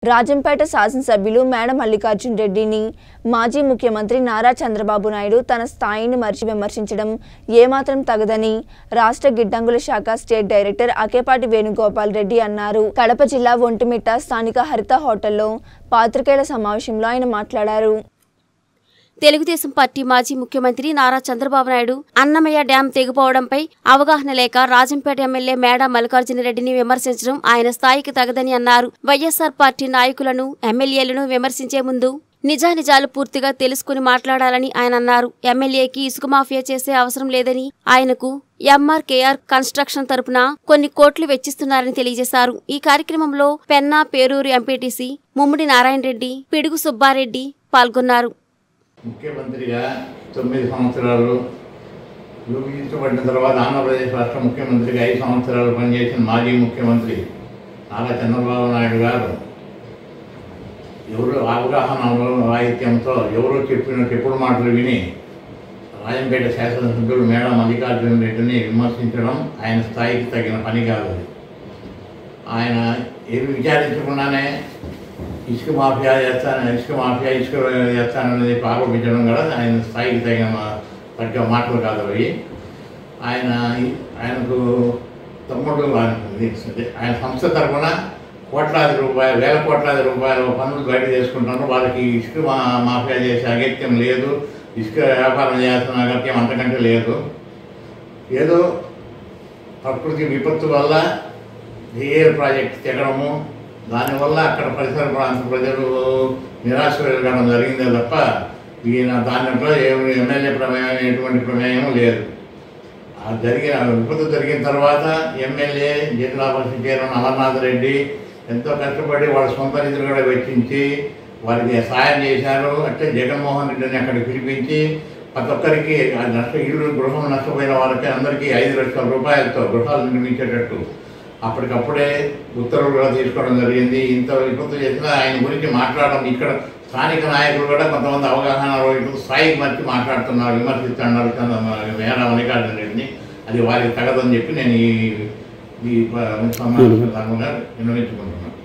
రాజంపేట శాసనసభ్యులు మేడ మల్లికార్జున్ రెడ్డిని మాజీ ముఖ్యమంత్రి నారా చంద్రబాబు నాయుడు తన స్థాయిని మరిచి విమర్శించడం ఏమాత్రం తగదని రాష్ట్ర గిడ్డంగుల శాఖ స్టేట్ డైరెక్టర్ అకేపాటి వేణుగోపాల్ రెడ్డి అన్నారు కడప జిల్లా ఒంటిమిట్ట స్థానిక హరిత హోటల్లో పాత్రికేయుల సమావేశంలో ఆయన మాట్లాడారు తెలుగుదేశం పార్టీ మాజీ ముఖ్యమంత్రి నారా చంద్రబాబు నాయుడు అన్నమయ్య డ్యాం తెగిపోవడంపై అవగాహన లేక రాజంపేట ఎమ్మెల్యే మేడ మల్లికార్జున రెడ్డిని విమర్శించడం ఆయన స్థాయికి తగదని అన్నారు వైఎస్ఆర్ పార్టీ నాయకులను ఎమ్మెల్యేలను విమర్శించే ముందు నిజానిజాలు పూర్తిగా తెలుసుకుని మాట్లాడాలని ఆయన అన్నారు ఎమ్మెల్యేకి ఇసుక మాఫియా చేసే అవసరం లేదని ఆయనకు ఎంఆర్కేఆర్ కన్స్ట్రక్షన్ తరపున కొన్ని కోట్లు వెచ్చిస్తున్నారని తెలియజేశారు ఈ కార్యక్రమంలో పెన్నా పేరూరు ఎంపీటీసీ ముమ్మిడి నారాయణ రెడ్డి పిడుగు సుబ్బారెడ్డి పాల్గొన్నారు ముఖ్యమంత్రిగా తొమ్మిది సంవత్సరాలు విభజించబడిన తర్వాత ఆంధ్రప్రదేశ్ రాష్ట్ర ముఖ్యమంత్రిగా ఐదు సంవత్సరాలు పనిచేసిన మాజీ ముఖ్యమంత్రి నారా చంద్రబాబు నాయుడు గారు ఎవరు అవగాహన రాహిత్యంతో ఎవరో చెప్పిన చెప్పుడు మాటలు విని రాజంపేట శాసనసభ్యుడు మేడ మల్లికార్జున రెడ్డిని విమర్శించడం ఆయన స్థాయికి తగిన పని కాదు అది. ఆయన ఏమి విచారించకుండానే ఇసుక మాఫియా చేస్తాను ఇసుక మాఫియా ఇసుక చేస్తాననేది ఆరోపించడం కూడా ఆయన స్థాయికి తగిన మా- తగ్గ మాటలు కాదు అవి ఆయన ఆయనకు తమ్ముడు ఆయన- ఆయన సంస్థ తరఫున కోట్లాది రూపాయలు వేల కోట్లాది రూపాయలు పనులు బయట చేసుకుంటున్నారు వాళ్ళకి ఇసుక మా మాఫియా చేసే అగత్యం లేదు ఇసుక వ్యాపారం చేస్తున్న అగత్యం అంతకంటే లేదు ఏదో ప్రకృతి విపత్తు వల్ల ఏఆర్ ప్రాజెక్ట్ తెగడము దానివల్ల అక్కడ పరిసర ప్రాంత ప్రజలు నిరాశ వెళ్ళడం జరిగిందే తప్ప ఈయన దాంట్లో ఏమి ఎమ్మెల్యే ప్రమేయం ఎటువంటి ప్రమేయం లేదు ఆ జరిగిన విపత్తు జరిగిన తర్వాత ఎమ్మెల్యే జిల్లా పరిషత్ చైర్మన్ అమర్నాథ్ రెడ్డి ఎంతో కష్టపడి వాళ్ళ సొంత నిధులు కూడా వెచ్చించి వారికి సాయం చేశారు అంటే జగన్మోహన్ రెడ్డిని అక్కడికి పిలిపించి ప్రతి ఒక్కరికి ఆ నష్ట ఇల్లు గృహం నష్టపోయిన వారికి అందరికీ ఐదు లక్షల రూపాయలతో గృహాలు నిర్మించేటట్టు అప్పటికప్పుడే ఉత్తర్వులు కూడా తీసుకోవడం జరిగింది ఇంత విపత్తు చేసినా ఆయన గురించి మాట్లాడడం ఇక్కడ స్థానిక నాయకులు కూడా కొంతమంది అవగాహన రోజు స్థాయికి మర్చి మాట్లాడుతున్నారు విమర్శిస్తున్నారు తన మేడ మల్లికార్జున రెడ్డిని అది వారికి తగదని చెప్పి నేను ఈ ఈ సమావేశం విన్నవించుకుంటున్నాను